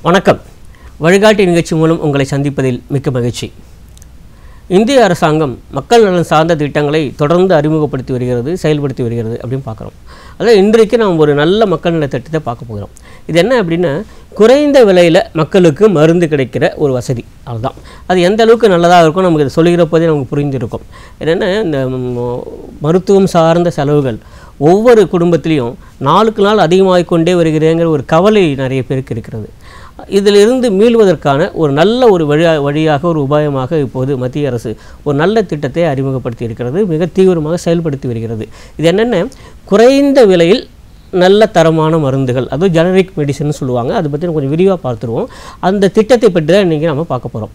வணக்கம் வழிகாட்டி நிகழ்ச்சி மூலம் உங்களை சந்திப்பதில் மிக்க மகிழ்ச்சி இந்திய அரசாங்கம் மக்கள் நலன் சார்ந்த திட்டங்களை தொடர்ந்து அறிமுகப்படுத்தி வருகிறது செயல்படுத்தி வருகிறது அப்படின்னு பார்க்குறோம் அதாவது இன்றைக்கு நாம் ஒரு நல்ல மக்கள் நல திட்டத்தை பார்க்க போகிறோம் இது என்ன அப்படின்னா குறைந்த விலையில் மக்களுக்கு மருந்து கிடைக்கிற ஒரு வசதி அதுதான் அது எந்த அளவுக்கு நல்லதாக இருக்கும் நமக்கு இதை சொல்லுகிற போதே நமக்கு புரிந்திருக்கும் என்னென்னா இந்த ம், மருத்துவம் சார்ந்த செலவுகள் ஒவ்வொரு குடும்பத்திலையும் நாளுக்கு நாள் அதிகமாகிக் கொண்டே வருகிறேங்கிற ஒரு கவலை நிறைய பேருக்கு இருக்கிறது இதிலிருந்து மீள்வதற்கான ஒரு நல்ல ஒரு வழியா வழியாக ஒரு உபாயமாக இப்போது மத்திய அரசு ஒரு நல்ல திட்டத்தை அறிமுகப்படுத்தி இருக்கிறது மிக தீவிரமாக செயல்படுத்தி வருகிறது இது என்னென்ன குறைந்த விலையில் நல்ல தரமான மருந்துகள் அதுவும் ஜெனரிக் மெடிசன் சொல்லுவாங்க அதை பற்றி கொஞ்சம் விரிவாக பார்த்துருவோம் அந்த திட்டத்தை பற்றி தான் இன்றைக்கி நம்ம பார்க்க போகிறோம்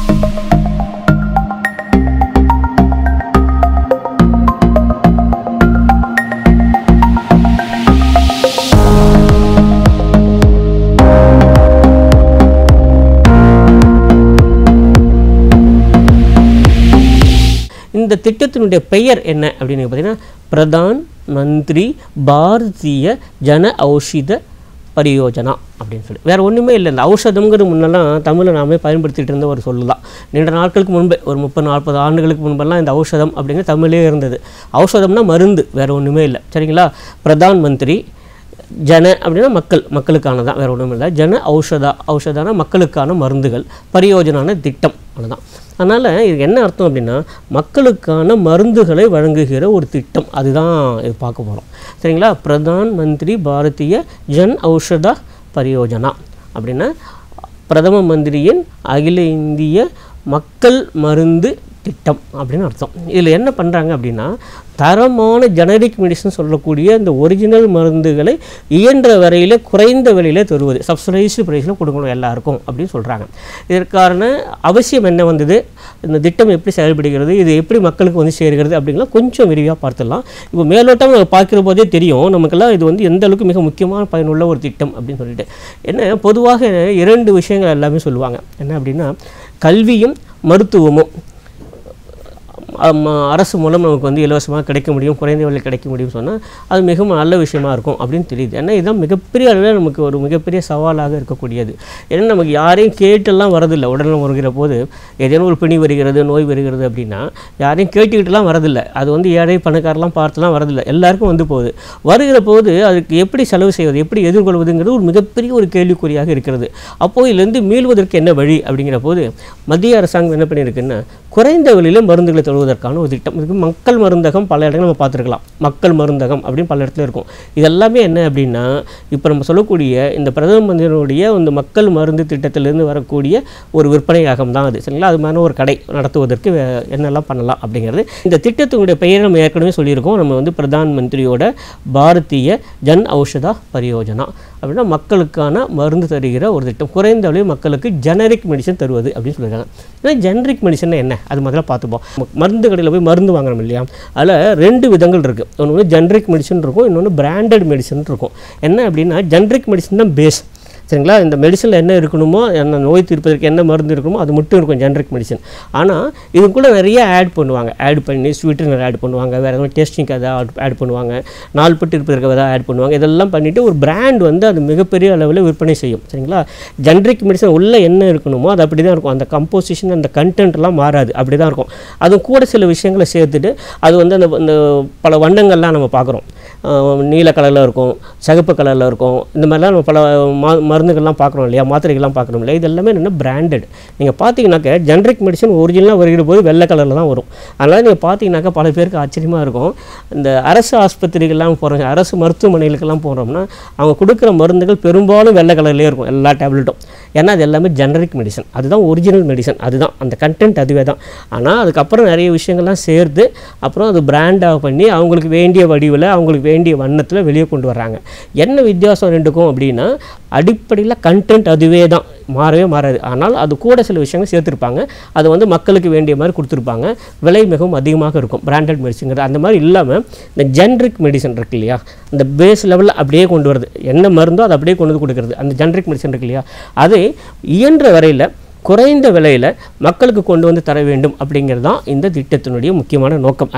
இந்த திட்டத்தினுடைய பெயர் என்ன அப்படின்னு பார்த்தீங்கன்னா பிரதான் மந்திரி பாரதிய ஜன ஔஷத பரியோஜனா அப்படின்னு சொல்லி வேறு ஒன்றுமே இல்லை இந்த ஔஷதம்ங்கிற முன்னெல்லாம் தமிழில் நாமே பயன்படுத்திட்டு இருந்த ஒரு சொல்லலாம் நீண்ட நாட்களுக்கு முன்பே ஒரு முப்பது நாற்பது ஆண்டுகளுக்கு முன்பெல்லாம் இந்த ஔஷதம் அப்படிங்கிற தமிழே இருந்தது ஔஷதம்னா மருந்து வேறு ஒன்றுமே இல்லை சரிங்களா பிரதான் மந்திரி ஜன அப்படின்னா மக்கள் மக்களுக்கான தான் வேறு ஒன்றும் இல்லை ஜன ஔஷதா ஔஷதான மக்களுக்கான மருந்துகள் பரியோஜனான திட்டம் அதுதான் அதனால் இது என்ன அர்த்தம் அப்படின்னா மக்களுக்கான மருந்துகளை வழங்குகிற ஒரு திட்டம் அதுதான் இது பார்க்க போகிறோம் சரிங்களா பிரதான் மந்திரி பாரதிய ஜன் ஔஷதா பரியோஜனா அப்படின்னா பிரதம மந்திரியின் அகில இந்திய மக்கள் மருந்து திட்டம் அப்படின்னு அர்த்தம் இதில் என்ன பண்ணுறாங்க அப்படின்னா தரமான ஜெனரிக் மெடிசன் சொல்லக்கூடிய இந்த ஒரிஜினல் மருந்துகளை இயன்ற வரையில் குறைந்த விலையில் தருவது சப்சிடைஸ்டு ப்ரைஸில் கொடுக்கணும் எல்லாருக்கும் அப்படின்னு சொல்கிறாங்க இதற்கான அவசியம் என்ன வந்தது இந்த திட்டம் எப்படி செயல்படுகிறது இது எப்படி மக்களுக்கு வந்து சேர்கிறது அப்படிங்கலாம் கொஞ்சம் விரிவாக பார்த்துடலாம் இப்போ மேலோட்டம் நம்ம பார்க்குற போதே தெரியும் நமக்கெல்லாம் இது வந்து எந்த அளவுக்கு மிக முக்கியமான பயனுள்ள ஒரு திட்டம் அப்படின்னு சொல்லிட்டு என்ன பொதுவாக இரண்டு விஷயங்கள் எல்லாமே சொல்லுவாங்க என்ன அப்படின்னா கல்வியும் மருத்துவமும் ஆம், அரசு மூலம் நமக்கு வந்து இலவசமாக கிடைக்க முடியும் குறைந்த விலையில் கிடைக்க முடியும்னு சொன்னால் அது மிகவும் நல்ல விஷயமா இருக்கும் அப்படின்னு தெரியுது ஏன்னா இதுதான் மிகப்பெரிய அளவில் நமக்கு ஒரு மிகப்பெரிய சவாலாக இருக்கக்கூடியது ஏன்னா நமக்கு யாரையும் கேட்டெல்லாம் வரதில்லை உடனே வருகிற போது ஏதேனும் ஒரு பிணி வருகிறது நோய் வருகிறது அப்படின்னா யாரையும் கேட்டுக்கிட்டுலாம் வரதில்லை அது வந்து ஏழை பணக்காரெல்லாம் பார்த்துலாம் வரதில்லை எல்லாருக்கும் வந்து போகுது வருகிற போது அதுக்கு எப்படி செலவு செய்வது எப்படி எதிர்கொள்வதுங்கிறது ஒரு மிகப்பெரிய ஒரு கேள்விக்குறியாக இருக்கிறது அப்போது இதிலிருந்து மீள்வதற்கு என்ன வழி அப்படிங்கிற போது மத்திய அரசாங்கம் என்ன பண்ணியிருக்குன்னா குறைந்த விலையில் மருந்துகளை தருவதற்கான ஒரு திட்டம் இதுக்கு மக்கள் மருந்தகம் பல இடங்கள் நம்ம பார்த்துருக்கலாம் மக்கள் மருந்தகம் அப்படின்னு பல இடத்துல இருக்கும் இது எல்லாமே என்ன அப்படின்னா இப்போ நம்ம சொல்லக்கூடிய இந்த பிரதம மந்திரியினுடைய இந்த மக்கள் மருந்து திட்டத்திலிருந்து வரக்கூடிய ஒரு விற்பனையாகம் தான் அது சரிங்களா அது மாதிரி ஒரு கடை நடத்துவதற்கு வே- என்னெல்லாம் பண்ணலாம் அப்படிங்கிறது இந்த திட்டத்தினுடைய பெயரை நம்ம ஏற்கனவே சொல்லியிருக்கோம் நம்ம வந்து பிரதான் மந்திரியோட பாரதிய ஜன் ஔஷதா பரியோஜனா அப்படின்னா மக்களுக்கான மருந்து தருகிற ஒரு திட்டம் குறைந்த அளவு மக்களுக்கு ஜெனரிக் மெடிசன் தருவது அப்படின்னு சொல்லியிருக்காங்க ஏன்னா ஜெனரிக் மெடிசன் என்ன அது முதல்ல பார்த்துப்போம் ம- மருந்து கடையில் போய் மருந்து வாங்குறோம் இல்லையா அதில் ரெண்டு விதங்கள் இருக்குது ஒன்று வந்து ஜெனரிக் மெடிசன் இருக்கும் இன்னொன்று பிராண்டட் மெடிசன் இருக்கும் என்ன அப்படின்னா ஜெனரிக் மெடிசன் தான் பேஸ் சரிங்களா இந்த மெடிசனில் என்ன இருக்கணுமோ என்ன நோய் தீர்ப்பதற்கு என்ன மருந்து இருக்கணுமோ அது மட்டும் இருக்கும் ஜெனரிக் மெடிசன் ஆனால் இதுக்குள்ளே நிறைய ஆட் பண்ணுவாங்க ஆட் பண்ணி ஸ்வீட்டனர் ஆட் பண்ணுவாங்க வேறு எதாவது டேஸ்டிங் அதை ஆட் பண்ணுவாங்க நாள்பட்டு இருப்பதற்கு எதாவது ஆட் பண்ணுவாங்க இதெல்லாம் பண்ணிவிட்டு ஒரு பிராண்ட் வந்து அது மிகப்பெரிய அளவில் விற்பனை செய்யும் சரிங்களா ஜெனரிக் மெடிசன் உள்ளே என்ன இருக்கணுமோ அது அப்படி தான் இருக்கும் அந்த கம்போசிஷன் அந்த கண்டென்ட்லாம் மாறாது அப்படி தான் இருக்கும் அதுவும் கூட சில விஷயங்களை சேர்த்துட்டு அது வந்து அந்த அந்த பல வண்ணங்கள்லாம் நம்ம பார்க்குறோம் நீல கலரில் இருக்கும் சிகப்பு கலரில் இருக்கும் இந்த மாதிரிலாம் நம்ம பல மா மருந்துகள்லாம் பார்க்குறோம் இல்லையா மாத்திரைகள்லாம் பார்க்குறோம் இல்லையா இது எல்லாமே என்ன பிராண்டட் நீங்கள் பார்த்தீங்கன்னாக்க ஜென்ரிக் மெடிசன் ஒரிஜினலாக வருகிற போது வெள்ளை கலரில் தான் வரும் அதனால் நீங்கள் பார்த்தீங்கன்னாக்கா பல பேருக்கு ஆச்சரியமாக இருக்கும் இந்த அரசு ஆஸ்பத்திரிகள்லாம் போகிறாங்க அரசு மருத்துவமனைகளுக்கெல்லாம் போகிறோம்னா அவங்க கொடுக்குற மருந்துகள் பெரும்பாலும் வெள்ளை கலர்லேயே இருக்கும் எல்லா டேப்லெட்டும் ஏன்னா அது எல்லாமே ஜெனரிக் மெடிசன் அதுதான் ஒரிஜினல் மெடிசன் அதுதான் அந்த கண்டென்ட் அதுவே தான் ஆனால் அதுக்கப்புறம் நிறைய விஷயங்கள்லாம் சேர்த்து அப்புறம் அது பிராண்டாக பண்ணி அவங்களுக்கு வேண்டிய வடிவில் அவங்களுக்கு வேண்டிய வண்ணத்தில் வெளியே கொண்டு வர்றாங்க என்ன வித்தியாசம் ரெண்டுக்கும் அப்படின்னா அடிப்படையில் கண்டென்ட் அதுவே தான் மாறவே மாறாது ஆனால் அது கூட சில விஷயங்கள் சேர்த்துருப்பாங்க அது வந்து மக்களுக்கு வேண்டிய மாதிரி கொடுத்துருப்பாங்க விலை மிகவும் அதிகமாக இருக்கும் பிராண்டட் மெடிசன்கிறது அந்த மாதிரி இல்லாமல் இந்த ஜென்ரிக் மெடிசன் இருக்கு இல்லையா இந்த பேஸ் லெவலில் அப்படியே கொண்டு வருது என்ன மருந்தோ அதை அப்படியே கொண்டு வந்து கொடுக்குறது அந்த ஜென்ரிக் மெடிசன் இருக்கு இல்லையா அதை இயன்ற வரையில் குறைந்த விலையில் மக்களுக்கு கொண்டு வந்து தர வேண்டும் அப்படிங்கிறது தான் இந்த திட்டத்தினுடைய முக்கியமான நோக்கம்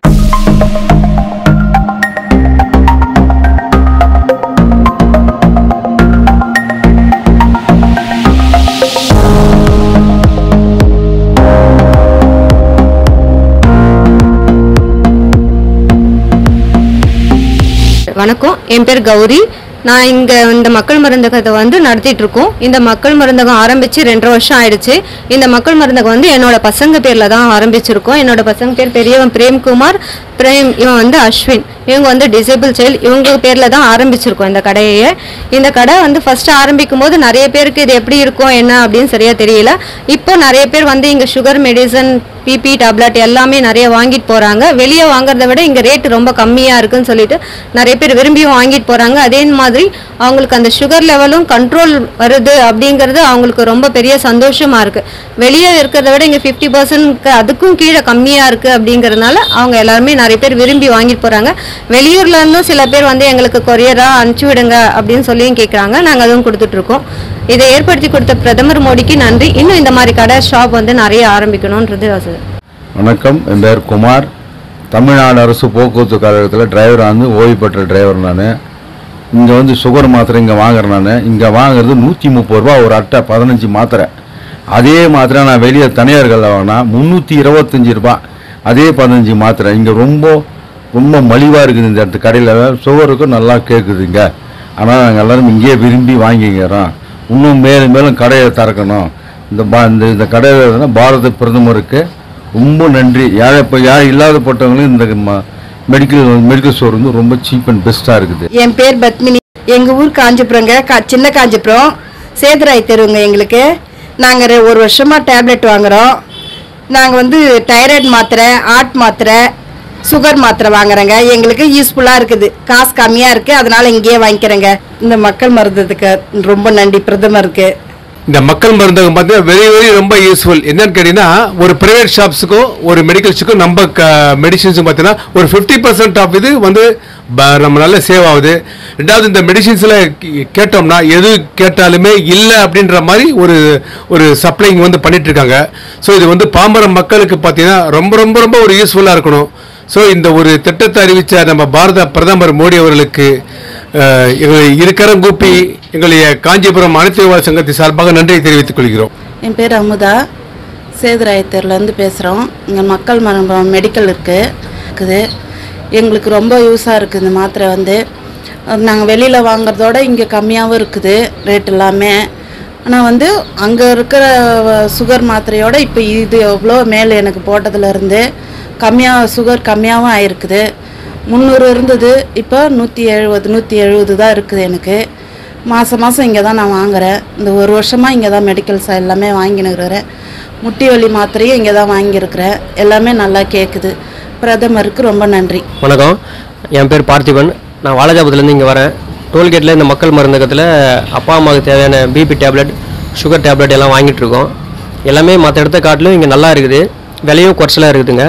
வணக்கம் என் பேர் கௌரி நான் இங்கே இந்த மக்கள் மருந்தகத்தை வந்து நடத்திட்டு இருக்கோம் இந்த மக்கள் மருந்தகம் ஆரம்பித்து ரெண்டரை வருஷம் ஆயிடுச்சு இந்த மக்கள் மருந்தகம் வந்து என்னோட பசங்க பேரில் தான் ஆரம்பிச்சிருக்கோம் என்னோட பசங்க பேர் பெரியவன் பிரேம்குமார் பிரேம் இவன் வந்து அஸ்வின் இவங்க வந்து டிசேபிள் சைல்டு இவங்க பேரில் தான் ஆரம்பிச்சிருக்கோம் இந்த கடையை இந்த கடை வந்து ஃபர்ஸ்ட் ஆரம்பிக்கும் போது நிறைய பேருக்கு இது எப்படி இருக்கும் என்ன அப்படின்னு சரியாக தெரியல இப்போ நிறைய பேர் வந்து இங்கே சுகர் மெடிசன் பிபி டேப்லெட் எல்லாமே நிறைய வாங்கிட்டு போகிறாங்க வெளியே வாங்குறத விட இங்கே ரேட் ரொம்ப கம்மியாக இருக்குன்னு சொல்லிட்டு நிறைய பேர் விரும்பியும் வாங்கிட்டு போகிறாங்க அதே மாதிரி அவங்களுக்கு அந்த சுகர் லெவலும் கண்ட்ரோல் வருது அப்படிங்கிறது அவங்களுக்கு ரொம்ப பெரிய சந்தோஷமாக இருக்குது வெளியே இருக்கிறத விட இங்கே ஃபிஃப்டி பர்சன்ட் அதுக்கும் கீழே கம்மியாக இருக்குது அப்படிங்கிறதுனால அவங்க எல்லாருமே நிறைய பேர் விரும்பி வாங்கிட்டு போகிறாங்க வெளியூர்ல இருந்தும் சில பேர் வந்து எங்களுக்கு கொரியராக அனுப்பிச்சி விடுங்க அப்படின்னு சொல்லியும் கேட்குறாங்க நாங்கள் அதுவும் கொடுத்துட்ருக்கோம் இதை ஏற்படுத்தி கொடுத்த பிரதமர் மோடிக்கு நன்றி இன்னும் இந்த மாதிரி கடை ஷாப் வந்து நிறைய ஆரம்பிக்கணுன்றது ஆசை வணக்கம் என் பேர் குமார் தமிழ்நாடு அரசு போக்குவரத்து கழகத்தில் டிரைவராக வந்து ஓய்வு பெற்ற டிரைவர் நான் இங்கே வந்து சுகர் மாத்திரை இங்கே வாங்குறேன் நான் இங்கே வாங்குறது நூற்றி முப்பது ரூபா ஒரு அட்டை பதினஞ்சு மாத்திரை அதே மாத்திரை நான் வெளியே தனியார்களில் வாங்கினா முந்நூற்றி இருபத்தஞ்சி ரூபா அதே பதினஞ்சு மாத்திரை இங்கே ரொம்ப ரொம்ப மலிவாக இருக்குது இந்த இடத்து கடையில் சுகருக்கும் நல்லா கேட்குதுங்க ஆனால் நாங்கள் எல்லாரும் இங்கேயே விரும்பி வாங்கிக்கிறோம் இன்னும் மேலும் மேலும் கடையை திறக்கணும் இந்த பா இந்த இந்த கடையில் பாரத பிரதமருக்கு ரொம்ப நன்றி யார் இப்போ யார் இல்லாதப்பட்டவங்களும் இந்த ம- மெடிக்கல் மெடிக்கல் ஸ்டோர் வந்து ரொம்ப சீப் அண்ட் பெஸ்ட்டாக இருக்குது என் பேர் பத்மினி எங்கள் ஊர் காஞ்சிபுரங்க கா சின்ன காஞ்சிபுரம் சேதுராய் தெருவுங்க எங்களுக்கு நாங்கள் ஒரு வருஷமாக டேப்லெட் வாங்குகிறோம் நாங்கள் வந்து தைராய்டு மாத்திரை ஆட் மாத்திரை சுகர் மாத்திரை வாங்குறேங்க எங்களுக்கு யூஸ்ஃபுல்லாக இருக்குது காசு கம்மியாக இருக்குது அதனால் இங்கேயே வாங்கிக்கிறேங்க இந்த மக்கள் மருந்ததுக்கு ரொம்ப நன்றி பிரதமருக்கு இந்த மக்கள் மருந்தகம் பார்த்தீங்கன்னா வெரி வெரி ரொம்ப யூஸ்ஃபுல் என்னன்னு கேட்டீங்கன்னா ஒரு பிரைவேட் ஷாப்ஸுக்கும் ஒரு மெடிக்கல்ஸுக்கும் நம்ம மெடிசின்ஸும் பார்த்தீங்கன்னா ஒரு ஃபிஃப்டி பர்சன்ட் ஆஃப் இது வந்து ப- நம்ம நல்ல சேவ் ஆகுது ரெண்டாவது இந்த மெடிசின்ஸில் கேட்டோம்னா எது கேட்டாலுமே இல்லை அப்படின்ற மாதிரி ஒரு ஒரு சப்ளைங் வந்து பண்ணிட்டு இருக்காங்க ஸோ இது வந்து பாமர மக்களுக்கு பார்த்தீங்கன்னா ரொம்ப ரொம்ப ரொம்ப ஒரு யூஸ்ஃபுல்லாக இருக்கணும் ஸோ இந்த ஒரு திட்டத்தை அறிவித்த நம்ம பாரத பிரதமர் மோடி அவர்களுக்கு அஹ், எங்களை இருக்கரம் கூப்பி எங்களுடைய காஞ்சிபுரம் அனைத்து விவசாய சங்கத்தின் சார்பாக நன்றியை தெரிவித்துக் கொள்கிறோம் என் பேர் அமுதா சேதுராயத்தூர்லேருந்து பேசுகிறோம் இங்கே மக்கள் மருந்தகம் மெடிக்கல் இருக்குது இருக்குது எங்களுக்கு ரொம்ப யூஸாக இருக்குது இந்த மாத்திரை வந்து நாங்கள் வெளியில் வாங்குறதோட இங்கே கம்மியாகவும் இருக்குது ரேட் எல்லாமே ஆனால் வந்து அங்கே இருக்கிற அஹ், சுகர் மாத்திரையோட இப்போ இது எவ்வளோ மேல் எனக்கு போட்டதுலேருந்து கம்மியாக சுகர் கம்மியாகவும் ஆயிருக்குது முந்நூறு இருந்தது இப்போ நூற்றி எழுபது நூற்றி எழுபது தான் இருக்குது எனக்கு மாதம் மாதம் இங்கே தான் நான் வாங்குறேன் இந்த ஒரு வருஷமாக இங்கே தான் மெடிக்கல்ஸ் எல்லாமே வாங்கினுக்கிறேன் முட்டி வலி மாத்திரையும் இங்கே தான் வாங்கியிருக்கிறேன் எல்லாமே நல்லா கேட்குது பிரதமருக்கு ரொம்ப நன்றி வணக்கம் என் பேர் பார்த்திபன் நான் வாலாஜாபுரத்துலேருந்து இங்கே வரேன் டோல்கேட்டில் இந்த மக்கள் மருந்தகத்தில் அப்பா அம்மாவுக்கு தேவையான பிபி டேப்லெட் சுகர் டேப்லெட் எல்லாம் வாங்கிட்டு இருக்கோம் எல்லாமே மற்ற இடத்த காட்டிலும் இங்கே நல்லா இருக்குது விலையும் குறைச்சலாக இருக்குதுங்க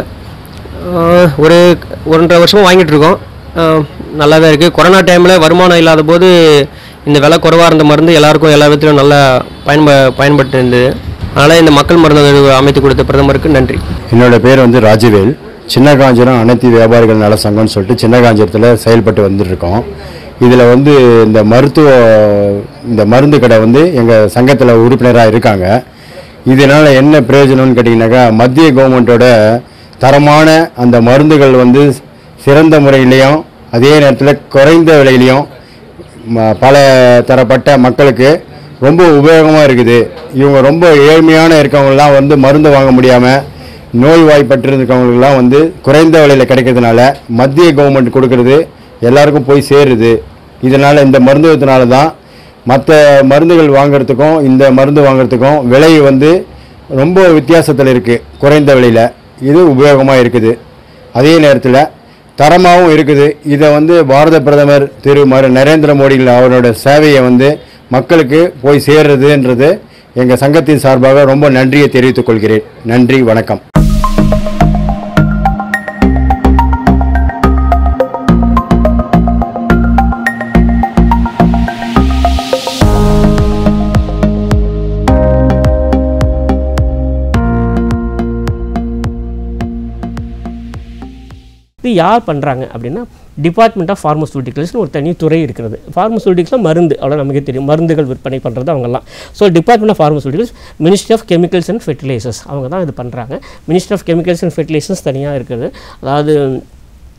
ஆஹ் ஒரு ஒன்றரை வருஷமாக வாங்கிட்டு இருக்கோம் ஆஹ் நல்லாவே இருக்குது கொரோனா டைமில் வருமானம் இல்லாத போது இந்த விலை குறைவாக இருந்த மருந்து எல்லாருக்கும் எல்லா விதத்திலும் நல்லா பயன்ப பயன்பட்டு இருந்தது அதனால் இந்த மக்கள் மருந்து அமைத்து கொடுத்த பிரதமருக்கு நன்றி என்னோட பேர் வந்து ராஜவேல் சின்ன காஞ்சிரம் அனைத்து வியாபாரிகள் நல சங்கம்னு சொல்லிட்டு சின்ன காஞ்சிரத்தில் செயல்பட்டு வந்துட்டுருக்கோம் இதில் வந்து இந்த மருத்துவ இந்த மருந்து கடை வந்து எங்கள் சங்கத்தில் உறுப்பினராக இருக்காங்க இதனால் என்ன பிரயோஜனம்னு கேட்டிங்கனாக்கா மத்திய கவர்மெண்ட்டோட தரமான அந்த மருந்துகள் வந்து சிறந்த முறையிலையும் அதே நேரத்தில் குறைந்த விலையிலையும் ம- பல தரப்பட்ட மக்களுக்கு ரொம்ப உபயோகமாக இருக்குது இவங்க ரொம்ப ஏழ்மையான இருக்கவங்கலாம் வந்து மருந்து வாங்க முடியாமல் நோய்வாய்ப்பட்டிருக்கவங்களுக்குலாம் வந்து குறைந்த விலையில் கிடைக்கிறதுனால மத்திய கவர்மெண்ட் கொடுக்கறது எல்லாருக்கும் போய் சேருது இதனால் இந்த மருந்துவத்தினால தான் மற்ற மருந்துகள் வாங்குறதுக்கும் இந்த மருந்து வாங்குறதுக்கும் விலை வந்து ரொம்ப வித்தியாசத்தில் இருக்குது குறைந்த விலையில் இது உபயோகமாக இருக்குது அதே நேரத்தில் தரமாகவும் இருக்குது இதை வந்து பாரத பிரதமர் திரு மரு நரேந்திர மோடிகள் அவரோட சேவையை வந்து மக்களுக்கு போய் சேர்றதுன்றது எங்கள் சங்கத்தின் சார்பாக ரொம்ப நன்றியை தெரிவித்துக் கொள்கிறேன் நன்றி வணக்கம் இது யார் பண்ணுறாங்க அப்படின்னா டிபார்ட்மெண்ட் ஆஃப் ஃபார்மசூட்டிக்கல்ஸ்னு ஒரு தனி துறை இருக்கிறது ஃபார்மசூட்டிக்ஸில் மருந்து அவ்வளோ நமக்கே தெரியும் மருந்துகள் விற்பனை பண்ணுறது அவங்கெல்லாம் so department of pharmaceuticals ministry of chemicals and fertilizers அவங்க தான் இது பண்ணுறாங்க ministry of chemicals and fertilizers தனியாக இருக்குது அதாவது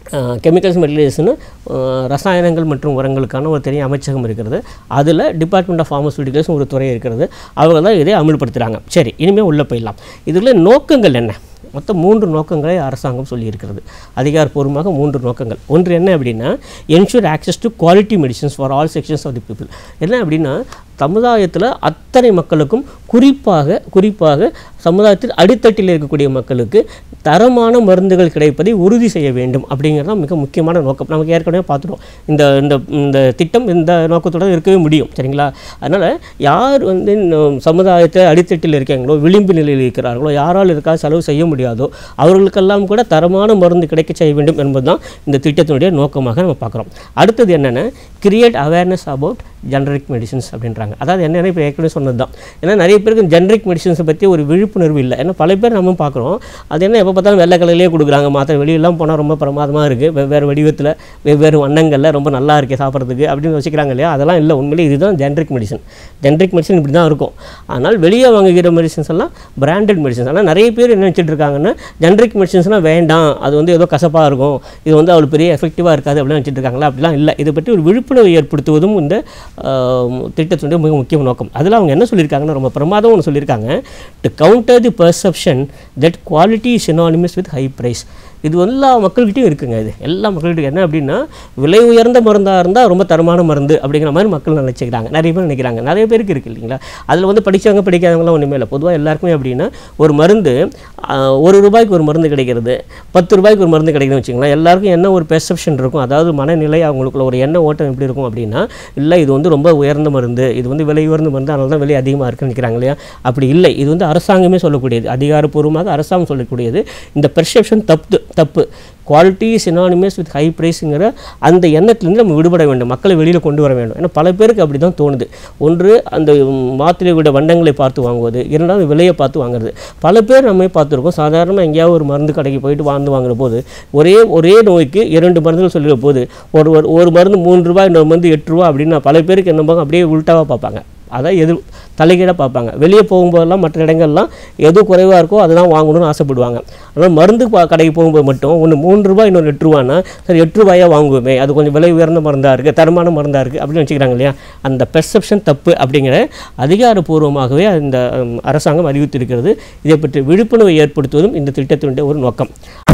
கெமிக்கல்ஸ் மெட்டீரியல்ஸ்னு ரசாயனங்கள் மற்றும் உரங்களுக்கான ஒரு தனி அமைச்சகம் இருக்கிறது அதில் டிபார்ட்மெண்ட் ஆஃப் ஃபார்மசூட்டிகல்ஸ் ஒரு துறை இருக்கிறது அவங்க தான் இதை அமல்படுத்துகிறாங்க சரி இனிமேல் உள்ளே போயிடலாம் இதில் நோக்கங்கள் என்ன மொத்தம் மூன்று நோக்கங்களை அரசாங்கம் சொல்லியிருக்கிறது அதிகாரப்பூர்வமாக மூன்று நோக்கங்கள் ஒன்று என்ன அப்படின்னா ensure access to quality medicines for all sections of the people என்ன அப்படின்னா சமுதாயத்தில் அத்தனை மக்களுக்கும் குறிப்பாக குறிப்பாக சமுதாயத்தில் அடித்தட்டில் இருக்கக்கூடிய மக்களுக்கு தரமான மருந்துகள் கிடைப்பதை உறுதி செய்ய வேண்டும் அப்படிங்கிறது தான் மிக முக்கியமான நோக்கம் நமக்கு ஏற்கனவே பார்த்துட்டோம் இந்த இந்த இந்த திட்டம் இந்த நோக்கத்தோட இருக்கவே முடியும் சரிங்களா அதனால் யார் வந்து இந்த சமுதாயத்தை அடித்தட்டில் இருக்காங்களோ விளிம்பு நிலையில் இருக்கிறார்களோ யாரால் இருக்கா செலவு செய்ய முடியாதோ அவர்களுக்கெல்லாம் கூட தரமான மருந்து கிடைக்க செய்ய வேண்டும் என்பதுதான் இந்த திட்டத்தினுடைய நோக்கமாக நம்ம பார்க்குறோம் அடுத்தது என்னென்னா create awareness about generic medicines அப்படின்றாங்க அதாவது என்னென்ன இப்போ ஏற்கனவே சொன்னது தான் ஏன்னா நிறைய பேருக்கு ஜெனரிக் மெடிசின்ஸை பற்றி ஒரு விழிப்புணர்வு இல்லை ஏன்னா பல பேர் நம்ம பார்க்குறோம் அது என்ன எப்போ பார்த்தாலும் வெள்ளை கலர்லேயே கொடுக்குறாங்க மாத்திரை வெளியெல்லாம் போனால் ரொம்ப பிரமாதமாக இருக்குது வெவ்வேறு வடிவத்தில் வெவ்வேறு வண்ணங்களில் ரொம்ப நல்லா இருக்குது சாப்பிட்றதுக்கு அப்படின்னு வச்சுக்கிறாங்க இல்லையா அதெல்லாம் இல்லை உண்மையிலே இதுதான் ஜெனரிக் மெடிசன் ஜெனரிக் மெடிசன் இப்படி தான் இருக்கும் ஆனால் வெளியே வாங்குகிற மெடிசன்ஸ் எல்லாம் பிராண்டட் மெடிசன்ஸ் ஆனால் நிறைய பேர் என்ன நினச்சிட்டு இருக்காங்கன்னா ஜெனரிக் மெடிசன்ஸ்லாம் வேண்டாம் அது வந்து ஏதோ கசப்பாக இருக்கும் இது வந்து அவ்வளோ பெரிய எஃபெக்டிவாக இருக்காது அப்படின்னு நினச்சிட்டு இருக்காங்களா அப்படிலாம் இல்லை இதை பற்றி ஒரு விழிப்புணர்வு ஏற்படுத்துவதும் இந்த ஆஹ், திட்டத்தினுடைய மிக முக்கிய நோக்கம் அதில் அவங்க என்ன சொல்லியிருக்காங்கன்னா ரொம்ப பிரமாதம் ஒன்று சொல்லியிருக்காங்க to counter the perception that quality is synonymous with high price இது எல்லா மக்கள்கிட்டையும் இருக்குங்க இது எல்லா மக்கள்கிட்டையும் என்ன அப்படின்னா விலை உயர்ந்த மருந்தாக இருந்தால் ரொம்ப தரமான மருந்து அப்படிங்கிற மாதிரி மக்கள் நினச்சிக்கிறாங்க நிறைய பேர் நினைக்கிறாங்க நிறைய பேருக்கு இருக்குது இல்லைங்களா அதில் வந்து படித்தவங்க படிக்காதவங்களாம் ஒன்றுமே இல்லை பொதுவாக எல்லாருக்குமே அப்படின்னா ஒரு மருந்து ஆஹ், ஒரு ரூபாய்க்கு ஒரு மருந்து கிடைக்கிறது பத்து ரூபாய்க்கு ஒரு மருந்து கிடைக்குதுன்னு வச்சுங்களேன் எல்லாருக்கும் என்ன ஒரு பெர்செப்ஷன் இருக்கும் அதாவது மனநிலை அவங்களுக்குள்ள ஒரு எண்ண ஓட்டம் எப்படி இருக்கும் அப்படின்னா இல்லை இது வந்து ரொம்ப உயர்ந்த மருந்து இது வந்து விலை உயர்ந்த மருந்து அதனால தான் விலை அதிகமாக இருக்குன்னு நினைக்கிறாங்க இல்லையா அப்படி இல்லை இது வந்து அரசாங்கமே சொல்லக்கூடியது அதிகாரப்பூர்வமாக அரசாங்கம் சொல்லக்கூடியது இந்த பெர்செப்ஷன் தப்பு தப்பு குவாலிட்டி சினானிமஸ் வித் ஹை ப்ரைஸுங்கிற அந்த எண்ணத்துலேருந்து நம்ம விடுபட வேண்டும் மக்களை வெளியில் கொண்டு வர வேண்டும் ஏன்னா பல பேருக்கு அப்படி தான் தோணுது ஒன்று அந்த மாத்திரையோட வண்டங்களை பார்த்து வாங்குவது இரண்டாவது விலையை பார்த்து வாங்குறது பல பேர் நம்ம பார்த்துருக்கோம் சாதாரணமாக எங்கேயாவது ஒரு மருந்து கடைக்கு போயிட்டு வாழ்ந்து வாங்குற போது ஒரே ஒரே நோய்க்கு இரண்டு மருந்துகள் சொல்லிற போது ஒரு ஒரு ஒரு மருந்து மூணு ரூபாய் இன்னொரு மருந்து எட்டு ரூபா அப்படின்னா பல பேருக்கு என்ன பார்ப்பாங்க அப்படியே உள்டாவாக பார்ப்பாங்க அதான் எது தலைகீழாக பார்ப்பாங்க வெளியே போகும்போதெல்லாம் மற்ற இடங்கள்லாம் எது குறைவாக இருக்கோ அதை தான் வாங்கணும்னு ஆசைப்படுவாங்க ஆனால் மருந்து பா- கடைக்கு போகும்போது மட்டும் ஒன்று மூணு ரூபாய் இன்னொன்று எட்டு ரூபான்னா சரி எட்டு ரூபாயாக வாங்குவோமே அது கொஞ்சம் விலை உயர்ந்த மருந்தாக இருக்குது தரமான மருந்தாக இருக்குது அப்படின்னு வச்சுக்கிறாங்க இல்லையா அந்த பெர்செப்ஷன் தப்பு அப்படிங்கிற அதிகாரப்பூர்வமாகவே இந்த ம், அரசாங்கம் அறிவித்திருக்கிறது இதை பற்றி விழிப்புணர்வை ஏற்படுத்துவதும் இந்த திட்டத்தினுடைய ஒரு நோக்கம்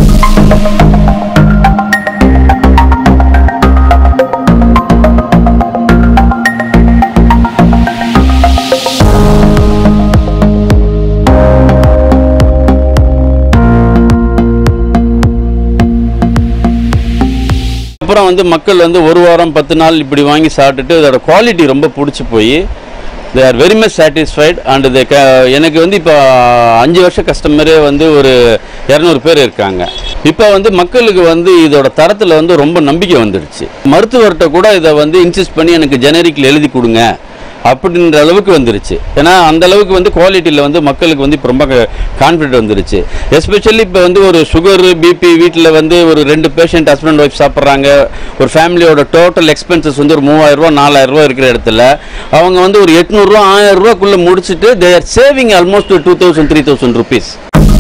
அப்புறம் வந்து மக்கள் வந்து ஒரு வாரம் பத்து நாள் இப்படி வாங்கி சாப்பிட்டுட்டு இதோட குவாலிட்டி ரொம்ப பிடிச்சி போய் they are very much satisfied and they எனக்கு வந்து இப்போ அஞ்சு வருஷ கஸ்டமரே வந்து ஒரு இரநூறு பேர் இருக்காங்க இப்போ வந்து மக்களுக்கு வந்து இதோட தரத்தில் வந்து ரொம்ப நம்பிக்கை வந்துடுச்சு மருத்துவர்கிட்ட கூட இதை வந்து இன்சிஸ்ட் பண்ணி எனக்கு ஜெனரிக்கில் எழுதி கொடுங்க அப்படின்ற அளவுக்கு வந்துருச்சு ஏன்னா அந்த அளவுக்கு வந்து குவாலிட்டியில் வந்து மக்களுக்கு வந்து இப்போ ரொம்ப கான்ஃபிடென்ட் வந்துருச்சு எஸ்பெஷலி இப்போ வந்து ஒரு சுகர் பிபி வீட்டில் வந்து ஒரு ரெண்டு பேஷண்ட் ஹஸ்பண்ட் ஒய்ஃப் சாப்பிட்றாங்க ஒரு ஃபேமிலியோட டோட்டல் எக்ஸ்பென்சஸ் வந்து ஒரு மூவாயிரம் ரூபா நாலாயிரம் ரூபா இருக்கிற இடத்துல அவங்க வந்து ஒரு எட்நூறுரூவா ஆயிரம் ரூபாக்குள்ளே முடிச்சுட்டு they are saving almost two thousand three thousand rupees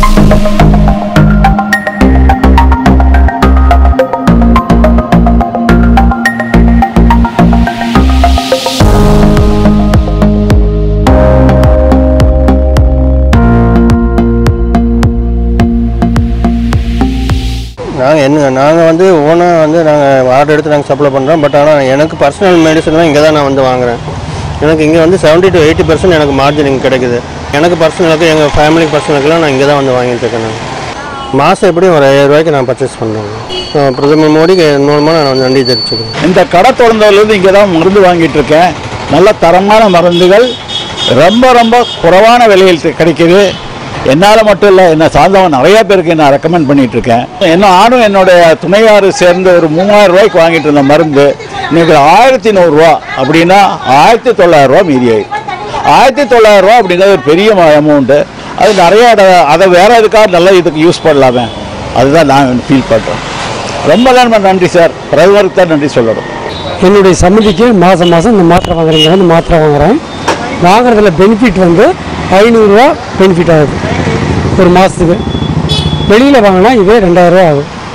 நாங்கள் என்ன நாங்கள் வந்து ஓனாக வந்து நாங்கள் ஆர்டர் எடுத்து நாங்கள் சப்ளை பண்ணுறோம் பட் ஆனால் எனக்கு பர்சனல் மெடிசன்லாம் இங்கே தான் நான் வந்து வாங்குறேன் எனக்கு இங்கே வந்து 70 டு எயிட்டி பர்சன்ட் எனக்கு மார்ஜின் இங்கே கிடைக்குது எனக்கு பர்சனலுக்கு எங்கள் ஃபேமிலி பர்சனலுக்குலாம் நான் இங்கே தான் வந்து வாங்கிட்டு இருக்கேன் நான் மாதம் எப்படியும் ஒரு ஐயாயிரம் ரூபாய்க்கு நான் பர்ச்சேஸ் பண்ணுறேன் பிரதமர் மோடிக்கு மூலமாக நான் வந்து நன்றி தெரிவிச்சுக்கிறேன் இந்த கடை திறந்ததுலேருந்து இங்கே தான் மருந்து வாங்கிட்டு இருக்கேன் நல்ல தரமான மருந்துகள் ரொம்ப ரொம்ப குறைவான விலையில் தி- கிடைக்குது என்னால் மட்டும் இல்லை என்னை சார்ந்தவன் நிறைய பேருக்கு நான் ரெக்கமெண்ட் பண்ணிட்டு இருக்கேன் என்ன நானும் என்னுடைய துணையாறு சேர்ந்து ஒரு மூவாயிரம் ரூபாய்க்கு வாங்கிட்டு இருந்த மருந்து இன்னைக்கு ஆயிரத்தி நூறுரூவா அப்படின்னா ஆயிரத்தி தொள்ளாயிரம் ரூபா மீதி ஆயிடுச்சு ஆயிரத்தி தொள்ளாயிரம் ரூபா அப்படிங்கிறது ஒரு பெரிய அமௌண்ட்டு அது நிறைய இட- அதை வேற எதுக்காக நல்ல இதுக்கு யூஸ் பண்ணலாமே அதுதான் நான் ஃபீல் பண்ணுறேன் ரொம்ப ரொம்ப நன்றி சார் பிரதமருக்கு தான் நன்றி சொல்லணும் என்னுடைய சம்மதிக்கு மாதம் மாதம் இந்த மாத்திரை வாங்குறீங்க வந்து மாத்திரை வாங்குறேன் வாங்குறதுல பெனிஃபிட் வந்து ஐநூறுரூவா பெனிஃபிட் ஆகுது ஒரு மாதத்துக்கு வெளியில் வாங்கினா இதே ரெண்டாயிரரூவா ஆகும்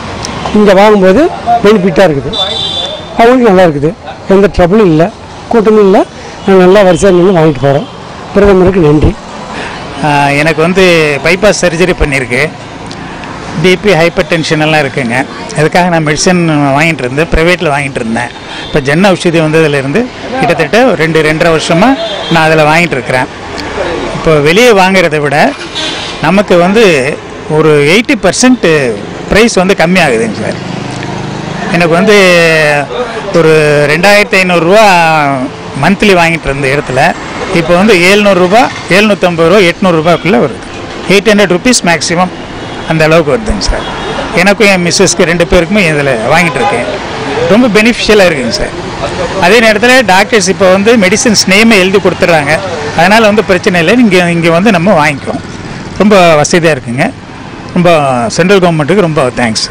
இங்கே வாங்கும்போது பெனிஃபிட்டாக இருக்குது அவங்களுக்கு நல்லா இருக்குது எந்த ட்ரபிளும் இல்லை கூட்டமும் இல்லை நாங்கள் நல்லா வரிசையாக நின்று வாங்கிட்டு போகிறோம் பிரதமருக்கு நன்றி ஆஹ் எனக்கு வந்து பைபாஸ் சர்ஜரி பண்ணியிருக்கு பிபி ஹைப்பர் டென்ஷன் எல்லாம் இருக்குங்க அதுக்காக நான் மெடிசன் வாங்கிட்டு இருந்தேன் ப்ரைவேட்டில் வாங்கிட்டு இருந்தேன் இப்போ ஜன் ஔஷதி வந்ததுலேருந்து கிட்டத்தட்ட ஒரு ரெண்டு ரெண்டரை வருஷமாக நான் அதில் வாங்கிட்டு இருக்கிறேன் இப்போ வெளியே வாங்குறதை விட நமக்கு வந்து ஒரு எயிட்டி பர்சன்ட் ப்ரைஸ் வந்து கம்மியாகுதுங்க சார் எனக்கு வந்து ஒரு ரெண்டாயிரத்தி ஐநூறுரூவா மந்த்லி வாங்கிட்டு இருந்த இடத்துல இப்போ வந்து ஏழ்நூறுரூபா எழுநூற்றம்பது ரூபா எட்நூறுரூபாக்குள்ளே வருது எயிட் ஹண்ட்ரட் ருபீஸ் மேக்ஸிமம் அந்த அளவுக்கு வருதுங்க சார் எனக்கும் என் மிஸ்ஸஸ்க்கு ரெண்டு பேருக்குமே இதில் வாங்கிட்டு இருக்கேன் ரொம்ப பெனிஃபிஷியலாக இருக்குங்க சார் அதே நேரத்தில் டாக்டர்ஸ் இப்போ வந்து மெடிசின்ஸ் நேமே எழுதி கொடுத்துட்றாங்க அதனால் வந்து பிரச்சனை இல்லை நீங்கள் இங்கே வந்து நம்ம வாங்கிக்கலாம் ரொம்ப வசதியாக இருக்குங்க ரொம்ப சென்ட்ரல் கவர்மெண்ட்டுக்கு ரொம்ப தேங்க்ஸ்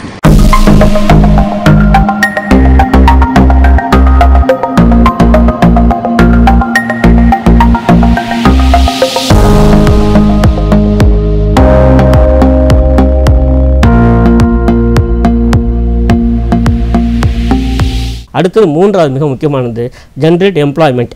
அடுத்தது மூன்றாவது மிக முக்கியமானது ஜென்ரேட் எம்ப்ளாய்மெண்ட்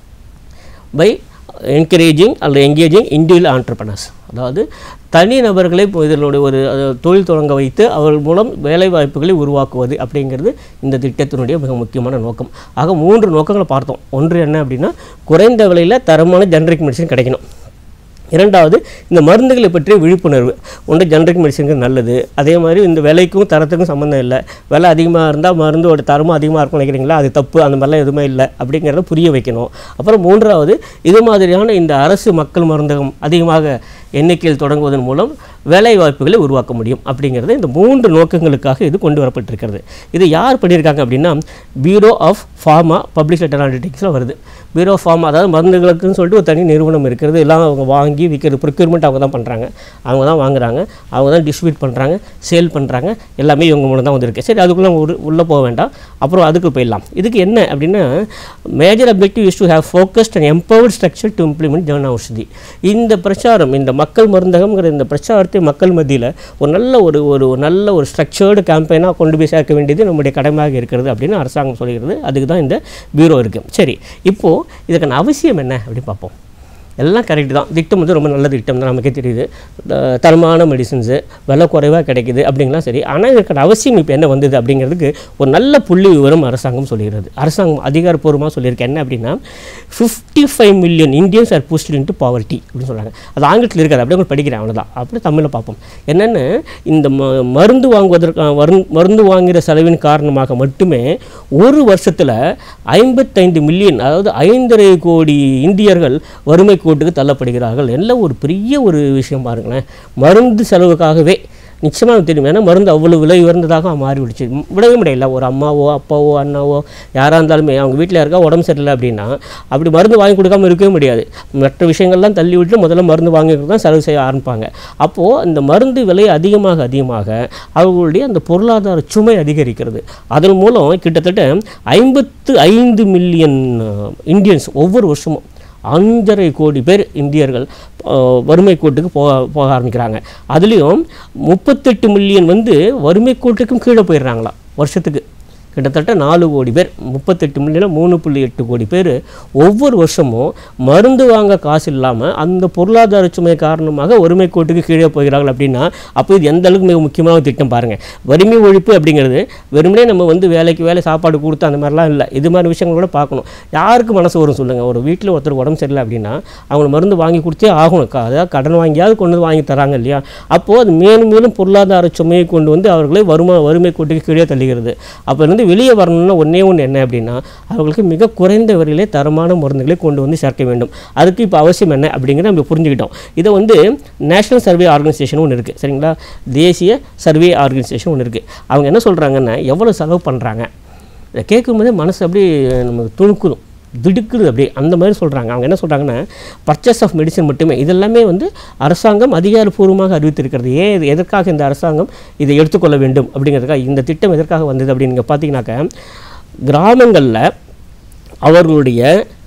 பை என்கரேஜிங் அல்லது எங்கேஜிங் இண்டிவிஜுவல் ஆண்டர்பனர்ஸ் அதாவது தனி நபர்களை இப்போ இதனுடைய ஒரு அஹ், தொழில் தொடங்க வைத்து அவர்கள் மூலம் வேலை வாய்ப்புகளை உருவாக்குவது அப்படிங்கிறது இந்த திட்டத்தினுடைய மிக முக்கியமான நோக்கம் ஆக மூன்று நோக்கங்களை பார்த்தோம் ஒன்று என்ன அப்படின்னா குறைந்த விலையில் தரமான ஜெனரிக் மெடிசன் கிடைக்கணும் இரண்டாவது இந்த மருந்துகளை பற்றிய விழிப்புணர்வு ஒன்று ஜெனரிக் மெடிசனுக்கு நல்லது அதே மாதிரி இந்த விலைக்கும் தரத்துக்கும் சம்மந்தம் இல்லை விலை அதிகமாக இருந்தால் மருந்தோட தரமும் அதிகமாக இருக்கும் நினைக்கிறீங்களா அது தப்பு அந்த மாதிரிலாம் எதுவுமே இல்லை அப்படிங்கிறத புரிய வைக்கணும் அப்புறம் மூன்றாவது இது மாதிரியான இந்த அரசு மக்கள் மருந்தகம் அதிகமாக எண்ணிக்கையில் தொடங்குவதன் மூலம் வேலை வாய்ப்புகளை உருவாக்க முடியும் அப்படிங்கிறது இந்த மூன்று நோக்கங்களுக்காக இது கொண்டு வரப்பட்டிருக்கிறது இது யார் பண்ணியிருக்காங்க அப்படின்னா பியூரோ ஆஃப் ஃபார்மா பப்ளிசிட்டி அனாலிட்டிக்ஸில் வருது பியூரோ ஆஃப் ஃபார்மா அதாவது மருந்துகளுக்குன்னு சொல்லிட்டு ஒரு தனி நிறுவனம் இருக்கிறது எல்லாம் அவங்க வாங்கி விற்கிறது ப்ரொக்யூர்மெண்ட் அவங்க தான் பண்ணுறாங்க அவங்க தான் வாங்குறாங்க அவங்க தான் டிஸ்ட்ரிபியூட் பண்ணுறாங்க சேல் பண்ணுறாங்க எல்லாமே இவங்க மூலம் தான் வந்திருக்கு சரி அதுக்குள்ளே ஒரு உள்ளே போக வேண்டாம் அப்புறம் அதுக்கு போயிடலாம் இதுக்கு என்ன அப்படின்னா major objective is to have focused and empowered structure to implement Jan Aushadhi இந்த பிரச்சாரம் இந்த மக்கள் மருந்தகம்ங்கிற இந்த பிரச்சாரத்தை மக்கள் மத்தியில் ஒரு நல்ல ஒரு ஒரு ஒரு நல்ல ஒரு ஸ்ட்ரக்சர்டு கேம்பெயினாக கொண்டு போய் சேர்க்க வேண்டியது நம்முடைய கடமையாக இருக்கிறது அப்படின்னு அரசாங்கம் சொல்கிறது அதுக்கு தான் இந்த பியூரோ இருக்குது சரி இப்போது இதுக்கான அவசியம் என்ன அப்படின்னு பார்ப்போம் எல்லாம் கரெக்ட் தான் திட்டம் வந்து ரொம்ப நல்ல திட்டம் தான் நமக்கே தெரியுது த- தரமான மெடிசின்ஸு விலை குறைவாக கிடைக்குது அப்படிங்கலாம் சரி ஆனால் இதுக்கான அவசியம் இப்போ என்ன வந்தது அப்படிங்கிறதுக்கு ஒரு நல்ல புள்ளி விவரம் அரசாங்கம் சொல்லுகிறது அரசாங்கம் அதிகாரப்பூர்வமாக சொல்லியிருக்கு என்ன அப்படின்னா fifty five million Indians are posted into poverty அப்படின்னு சொல்கிறாங்க அது ஆங்கிலத்தில் இருக்காது அப்படியே உங்களுக்கு படிக்கிறேன் அவ்வளோதான் அப்படி தமிழில் பார்ப்போம் என்னென்னு இந்த ம மருந்து வாங்குவதற்கு மருந்து மருந்து வாங்குகிற செலவின் காரணமாக மட்டுமே ஒரு வருஷத்தில் ஐம்பத்தைந்து மில்லியன் அதாவது ஐந்தரை கோடி இந்தியர்கள் வறுமை கோட்டுக்கு தள்ளப்படுகிறார்கள் எல்லாம் ஒரு பெரிய ஒரு விஷயம் பாருங்களேன் மருந்து செலவுக்காகவே நிச்சயமாக எனக்கு தெரியும் ஏன்னா மருந்து அவ்வளோ விலை உயர்ந்ததாக மாறிவிடுச்சு ம், விடவே முடியல ஒரு அம்மாவோ அப்பாவோ அண்ணாவோ யாராக இருந்தாலுமே அவங்க வீட்டில் இருக்கா உடம்பு சரியில்லை அப்படின்னா அப்படி மருந்து வாங்கி கொடுக்காம இருக்கவே முடியாது மற்ற விஷயங்கள்லாம் தள்ளி விட்டு முதல்ல மருந்து வாங்கி தான் செலவு செய்ய ஆரம்பிப்பாங்க அப்போது அந்த மருந்து விலை அதிகமாக அதிகமாக அவர்களுடைய அந்த பொருளாதார சுமை அதிகரிக்கிறது அதன் மூலம் கிட்டத்தட்ட ஐம்பத்து ஐந்து மில்லியன் இந்தியன்ஸ் ஒவ்வொரு வருஷமும் அஞ்சரை கோடி பேர் இந்தியர்கள் அஹ், வறுமை கோட்டுக்கு போக போக ஆரம்பிக்கிறாங்க அதுலேயும் முப்பத்தெட்டு மில்லியன் வந்து வறுமை கோட்டுக்கும் கீழே போயிடுறாங்களாம் வருஷத்துக்கு கிட்டத்தட்ட நாலு கோடி பேர் முப்பத்தெட்டு மில்லியன் மூணு புள்ளி எட்டு கோடி பேர் ஒவ்வொரு வருஷமும் மருந்து வாங்க காசு இல்லாமல் அந்த பொருளாதார சுமை காரணமாக வறுமை கோட்டுக்கு கீழே போகிறார்கள் அப்படின்னா அப்போ இது எந்த அளவுக்கு மிக முக்கியமான ஒரு திட்டம் பாருங்கள் வறுமை ஒழிப்பு அப்படிங்கிறது வெறுமனே நம்ம வந்து வேலைக்கு வேலை சாப்பாடு கொடுத்து அந்த மாதிரிலாம் இல்லை இது மாதிரி விஷயங்கள் கூட பார்க்கணும் யாருக்கு மனசு வரும் சொல்லுங்கள் ஒரு வீட்டில் ஒருத்தர் உடம்பு சரியில்லை அப்படின்னா அவங்க மருந்து வாங்கி கொடுத்தே ஆகணும் க- அதாவது கடன் வாங்கியாவது கொண்டு வந்து வாங்கி தராங்க இல்லையா அப்போது அது மேலும் மேலும் பொருளாதார சுமையை கொண்டு வந்து அவர்களை வறுமை வறுமை கோட்டுக்கு கீழே தள்ளுகிறது அப்போ இருந்து வெளியே வரணும்னா ஒன்றே ஒன்று என்ன அப்படின்னா அவர்களுக்கு மிக குறைந்த விலையிலே தரமான மருந்துகளை கொண்டு வந்து சேர்க்க வேண்டும் அதுக்கு இப்போ அவசியம் என்ன அப்படிங்கிறத நம்ம புரிஞ்சுக்கிட்டோம் இதை வந்து நேஷனல் சர்வே ஆர்கனைசேஷன் ஒன்று இருக்குது சரிங்களா தேசிய சர்வே ஆர்கனைசேஷன் ஒன்று இருக்குது அவங்க என்ன சொல்கிறாங்கன்னா எவ்வளோ செலவு பண்ணுறாங்க இதை கேட்கும்போதே மனசு அப்படியே நமக்கு துணுக்குதும் திடுக்குது அப்படியே அந்த மாதிரி சொல்கிறாங்க அவங்க என்ன சொல்கிறாங்கன்னா பர்ச்சேஸ் ஆஃப் மெடிசன் மட்டுமே இதெல்லாமே வந்து அரசாங்கம் அதிகாரப்பூர்வமாக அறிவித்திருக்கிறது ஏன் இது எதற்காக இந்த அரசாங்கம் இதை எடுத்துக்கொள்ள வேண்டும் அப்படிங்கிறதுக்காக இந்த திட்டம் எதற்காக வந்தது அப்படின்னு நீங்கள் பார்த்தீங்கன்னாக்க கிராமங்களில் அவர்களுடைய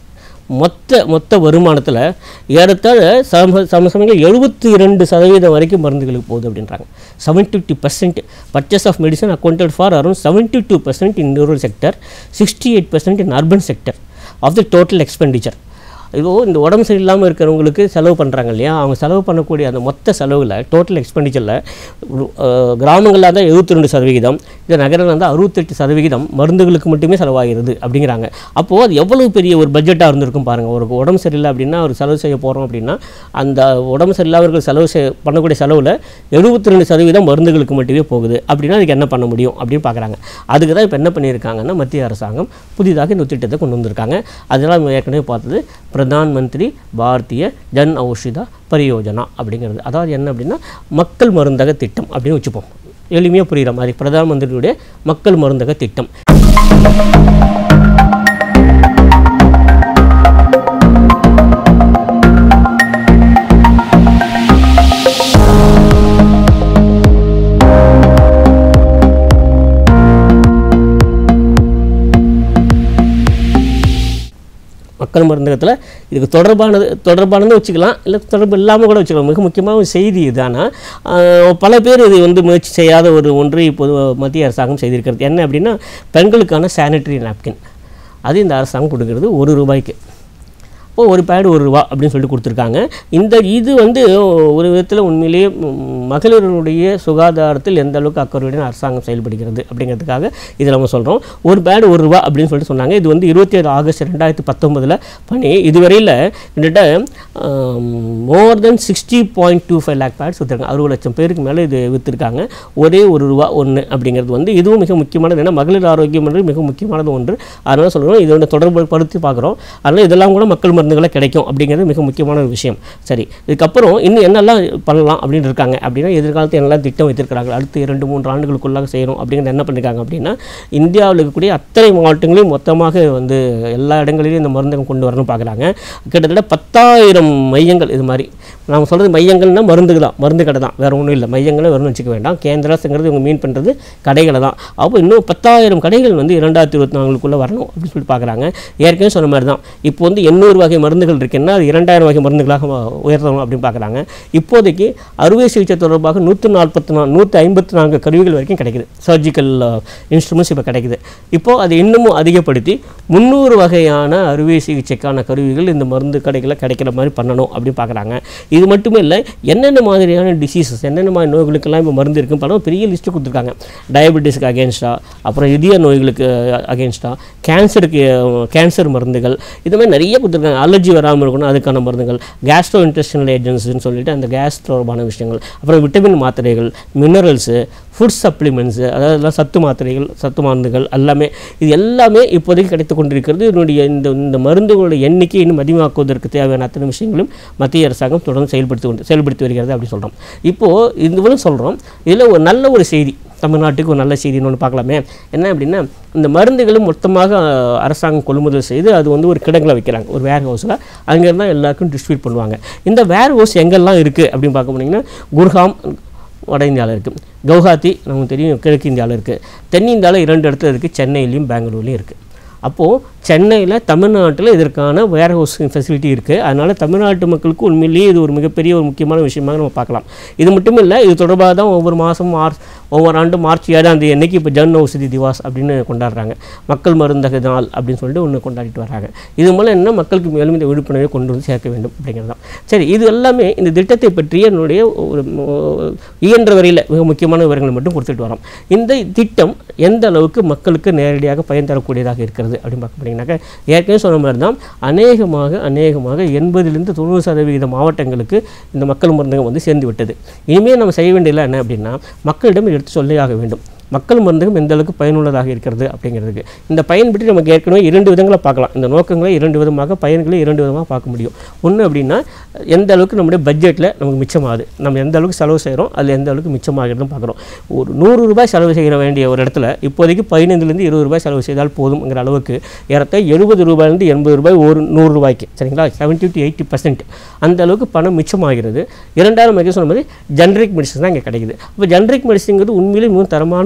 மொத்த மொத்த வருமானத்தில் ஏறத்தாழ சம சம சமயங்கள் எழுபத்தி இரண்டு சதவீதம் வரைக்கும் மருந்துகளுக்கு போகுது அப்படின்றாங்க seventy two percent purchase of medicine accounted for around seventy two percent in rural sector sixty eight percent in urban sector of the total expenditure இதோ இந்த உடம்பு சரியில்லாமல் இருக்கிறவங்களுக்கு செலவு பண்ணுறாங்க இல்லையா அவங்க செலவு பண்ணக்கூடிய அந்த மொத்த செலவில் டோட்டல் எக்ஸ்பெண்டிச்சரில் கிராமங்களில் தான் எழுபத்தி ரெண்டு சதவிகிதம் இந்த நகரில் இருந்தால் அறுபத்தெட்டு சதவிகிதம் மருந்துகளுக்கு மட்டுமே செலவாகிறது அப்படிங்கிறாங்க அப்போது அது எவ்வளவு பெரிய ஒரு பட்ஜெட்டாக இருந்திருக்கும் பாருங்கள் ஒரு உடம்பு சரியில்லை அப்படின்னா ஒரு செலவு செய்ய போகிறோம் அப்படின்னா அந்த உடம்பு சரியில்லாதவர்கள் செலவு செய்ய பண்ணக்கூடிய செலவில் எழுபத்தி ரெண்டு சதவீதம் மருந்துகளுக்கு மட்டுமே போகுது அப்படின்னா அதுக்கு என்ன பண்ண முடியும் அப்படின்னு பார்க்குறாங்க அதுக்கு தான் இப்போ என்ன பண்ணியிருக்காங்கன்னா மத்திய அரசாங்கம் புதிதாக இந்த திட்டத்தை கொண்டு வந்திருக்காங்க அதெல்லாம் நம்ம ஏற்கனவே பார்த்தது பிரதான் மந்திரி பாரதிய ஜன் ஔஷதா பரியோஜனா அப்படிங்கிறது அதாவது என்ன அப்படின்னா மக்கள் மருந்தக திட்டம் அப்படின்னு வச்சுப்போம் எளிமையாக புரிகிற மாதிரி பிரதான் மந்திரியுடைய மக்கள் மருந்தக திட்டம் மக்கள் மருந்தகத்தில் இதுக்கு தொடர்பானது தொடர்பானது வச்சுக்கலாம் இல்லை தொடர்பு இல்லாமல் கூட வச்சுக்கலாம் மிக முக்கியமான ஒரு செய்தி இது ஆனால் பல பேர் இது வந்து முயற்சி செய்யாத ஒரு ஒன்று இப்போது மத்திய அரசாங்கம் செய்திருக்கிறது என்ன அப்படின்னா பெண்களுக்கான சானிட்டரி நாப்கின் அது இந்த அரசாங்கம் கொடுக்கறது ஒரு ரூபாய்க்கு இப்போ ஒரு பேடு ஒரு ரூபா அப்படின்னு சொல்லிட்டு கொடுத்துருக்காங்க இந்த இது வந்து ஒரு விதத்தில் உண்மையிலேயே ம், மகளிருடைய சுகாதாரத்தில் எந்த அளவுக்கு அக்கறையுடன் அரசாங்கம் செயல்படுகிறது அப்படிங்கிறதுக்காக இதை நம்ம சொல்கிறோம் ஒரு பேடு ஒரு ரூபா அப்படின்னு சொல்லிட்டு சொன்னாங்க இது வந்து இருபத்தி ஏழு ஆகஸ்ட் ரெண்டாயிரத்தி பத்தொம்பதில் பண்ணி இதுவரையில் கிட்டத்தட்ட more than sixty point two five lakh pads விற்றுருக்காங்க அறுபது லட்சம் பேருக்கு மேலே இது விற்றுருக்காங்க ஒரே ஒரு ரூபா ஒன்று அப்படிங்கிறது வந்து இதுவும் மிக முக்கியமானது ஏன்னா மகளிர் ஆரோக்கியம் என்று மிக முக்கியமானது ஒன்று அதனால் சொல்கிறோம் இதோட தொடர்பு படுத்தி பார்க்குறோம் அதனால் இதெல்லாம் கூட மக்கள் மருந்துகளை கிடைக்கும் அப்படிங்கிறது மிக முக்கியமான ஒரு விஷயம் சரி இதுக்கப்புறம் இன்னும் என்னெல்லாம் பண்ணலாம் அப்படின்னு இருக்காங்க அப்படின்னா எதிர்காலத்தில் என்னெல்லாம் திட்டம் வைத்திருக்கிறாங்க அடுத்த இரண்டு மூன்று ஆண்டுகளுக்குள்ளாக செய்யணும் அப்படிங்கிறது என்ன பண்ணியிருக்காங்க அப்படின்னா இந்தியாவில் இருக்கக்கூடிய அத்தனை மாவட்டங்களையும் மொத்தமாக வந்து எல்லா இடங்களிலும் இந்த மருந்தகம் கொண்டு வரணும்னு பார்க்குறாங்க கிட்டத்தட்ட பத்தாயிரம் மையங்கள் இது மாதிரி நாம சொல்கிறது மையங்கள்னா மருந்து தான் மருந்து கடை தான் வேறு ஒன்றும் இல்லை மையங்களே வரும்னு வச்சுக்க வேண்டாம் கேந்திராஸுங்கிறது இவங்க மீன் பண்ணுறது கடைகளை தான் அப்போ இன்னும் பத்தாயிரம் கடைகள் வந்து இரண்டாயிரத்தி இருபத்தி நாலுக்குள்ளே வரணும் அப்படின்னு சொல்லி பார்க்குறாங்க ஏற்கனவே சொன்ன மாதிரி தான் இப்போ வந்து எண்ணூறு வகை மருந்துகள் இருக்குன்னா அது இரண்டாயிரம் வகை மருந்துகளாக ம- உயர்த்தணும் அப்படின்னு பார்க்குறாங்க இப்போதைக்கு அறுவை சிகிச்சை தொடர்பாக நூற்றி நாற்பத்தி நாலு நூற்றி ஐம்பத்தி நான்கு கருவிகள் வரைக்கும் கிடைக்குது சர்ஜிக்கல் இன்ஸ்ட்ருமெண்ட்ஸ் இப்போ கிடைக்குது இப்போது அது இன்னமும் அதிகப்படுத்தி முந்நூறு வகையான அறுவை சிகிச்சைக்கான கருவிகள் இந்த மருந்து கடைகளில் கிடைக்கிற மாதிரி பண்ணணும் அப்படின்னு பார்க்குறாங்க இது மட்டுமே இல்லை என்னென்ன மாதிரியான டிசீசஸ் என்னென்ன மாதிரி நோய்களுக்கெல்லாம் இப்போ மருந்து இருக்குன்னு பார்த்தா பெரிய லிஸ்ட்டு கொடுத்துருக்காங்க டயபெட்டிஸ்க்கு அகேன்ஸ்டாக அப்புறம் இதய நோய்களுக்கு அகேன்ஸ்டாக கேன்சருக்கு கேன்சர் மருந்துகள் இது மாதிரி நிறைய கொடுத்துருக்காங்க அலர்ஜி வராமல் இருக்கணும் அதுக்கான மருந்துகள் கேஸ்ட்ரோ இன்டெஸ்டினல் ஏஜென்ட்ஸ்னு சொல்லிட்டு அந்த கேஸ் தொடர்பான விஷயங்கள் அப்புறம் விட்டமின் மாத்திரைகள் மினரல்ஸு ஃபுட் சப்ளிமெண்ட்ஸு அதாவது எல்லாம் சத்து மாத்திரைகள் சத்து மருந்துகள் எல்லாமே இது எல்லாமே இப்போதைக்கு கிடைத்து கொண்டிருக்கிறது இதனுடைய இந்த இந்த மருந்துகளுடைய எண்ணிக்கை இன்னும் அதிகமாக்குவதற்கு தேவையான அத்தனை விஷயங்களும் மத்திய அரசாங்கம் தொடர்ந்து செயல்படுத்தி கொண்டு செயல்படுத்தி வருகிறது அப்படி சொல்கிறோம் இப்போது இதுவரை சொல்கிறோம் இதில் ஒரு நல்ல ஒரு செய்தி தமிழ்நாட்டுக்கு ஒரு நல்ல செய்தின்னு ஒன்று பார்க்கலாமே என்ன அப்படின்னா இந்த மருந்துகளும் மொத்தமாக அஹ், அரசாங்கம் கொள்முதல் செய்து அது வந்து ஒரு கிடங்கில் வைக்கிறாங்க ஒரு வேர் ஹவுஸில் அங்கே இருந்தால் எல்லாருக்கும் டிஸ்ட்ரிபியூட் பண்ணுவாங்க இந்த வேர் ஹவுஸ் எங்கெல்லாம் இருக்குது அப்படின்னு பார்க்க போனீங்கன்னா குர்ஹாம் வட இந்தியாவில் இருக்குது கவுஹாத்தி நமக்கு தெரியும் கிழக்கு இந்தியாவில் இருக்குது தென்னிந்தியாவில் இரண்டு இடத்துல இருக்குது சென்னையிலையும் பெங்களூர்லேயும் இருக்குது அப்போது சென்னையில் தமிழ்நாட்டில் இதற்கான வேர் ஹவுசிங் ஃபெசிலிட்டி இருக்குது அதனால் தமிழ்நாட்டு மக்களுக்கு உண்மையிலேயே இது ஒரு மிகப்பெரிய ஒரு முக்கியமான விஷயமாக நம்ம பார்க்கலாம் இது மட்டும் இல்லை இது தொடர்பாக தான் ஒவ்வொரு மாதம் மார்ச் ஒவ்வொரு ஆண்டு மார்ச் ஏழாம் தேதி அன்னைக்கு இப்போ ஜன் ஔஷதி திவாஸ் அப்படின்னு கொண்டாடுறாங்க மக்கள் மருந்தக நாள் அப்படின்னு சொல்லிட்டு ஒன்று கொண்டாடிட்டு வராங்க இது மூலம் என்ன மக்களுக்கு மேலும் இந்த விழிப்புணர்வை கொண்டு வந்து சேர்க்க வேண்டும் அப்படிங்கிறது தான் சரி இது எல்லாமே இந்த திட்டத்தை பற்றிய என்னுடைய ஒரு ம- இயன்ற வரையில் மிக முக்கியமான விவரங்களை மட்டும் கொடுத்துட்டு வரோம் இந்த திட்டம் எந்த அளவுக்கு மக்களுக்கு நேரடியாக பயன் தரக்கூடியதாக இருக்கிறது அப்படின்னு பார்க்க போனீங்கன்னாக்கா ஏற்கனவே சொன்ன மாதிரி தான் அநேகமாக அநேகமாக எண்பதிலிருந்து தொண்ணூறு சதவீத மாவட்டங்களுக்கு இந்த மக்கள் மருந்தகம் வந்து சேர்ந்து விட்டது இனிமேல் நம்ம செய்ய வேண்டியதில்லை என்ன அப்படின்னா மக்களிடம் எடுத்து சொல்லி ஆக வேண்டும் மக்கள் மருந்தகம் எந்த அளவுக்கு பயனுள்ளதாக இருக்கிறது அப்படிங்கிறதுக்கு இந்த பயன் பற்றி நமக்கு ஏற்கனவே இரண்டு விதங்களை பார்க்கலாம் இந்த நோக்கங்களை இரண்டு விதமாக பயன்களை இரண்டு விதமாக பார்க்க முடியும் ஒன்று அப்படின்னா எந்த அளவுக்கு நம்முடைய பட்ஜெட்டில் நமக்கு மிச்சமாகுது நம்ம எந்த அளவுக்கு செலவு செய்கிறோம் அதில் எந்த அளவுக்கு மிச்சமாகிறதும் பார்க்குறோம் ஒரு நூறு ரூபாய் செலவு செய்ய வேண்டிய ஒரு இடத்துல இப்போதைக்கு பதினைந்துலேருந்து இருபது ரூபாய் செலவு செய்தால் போதுங்கிற அளவுக்கு ஏறத்த எழுபது ரூபாயிலேருந்து எண்பது ரூபாய் ஒரு நூறு ரூபாய்க்கு சரிங்களா செவன்ட்டி டு எயிட்டி பர்சன்ட் அந்த அளவுக்கு பணம் மிச்சமாகிறது இரண்டாயிரம் மெகா சொன்ன மாதிரி ஜென்ரிக் மெடிசன் தான் இங்கே கிடைக்குது அப்போ ஜென்ரிக் மெடிசனுங்கிறது உண்மையிலே மிகவும் தரமான